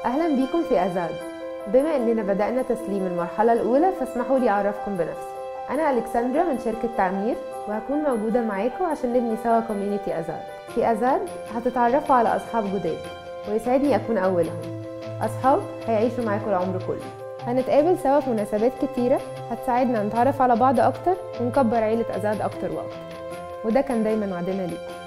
أهلا بيكم في أزاد بما إننا بدأنا تسليم المرحلة الأولى فاسمحوا لي أعرفكم بنفسي أنا ألكسندرا من شركة تعمير وهكون موجودة معاكم عشان نبني سوا كوميونيتي أزاد في أزاد هتتعرفوا على أصحاب جداد ويسعدني أكون أولهم أصحاب هيعيشوا معاكم العمر كله هنتقابل سوا في مناسبات كتيرة هتساعدنا نتعرف على بعض أكتر ونكبر عيلة أزاد أكتر وأكتر وده كان دايما وعدنا ليكم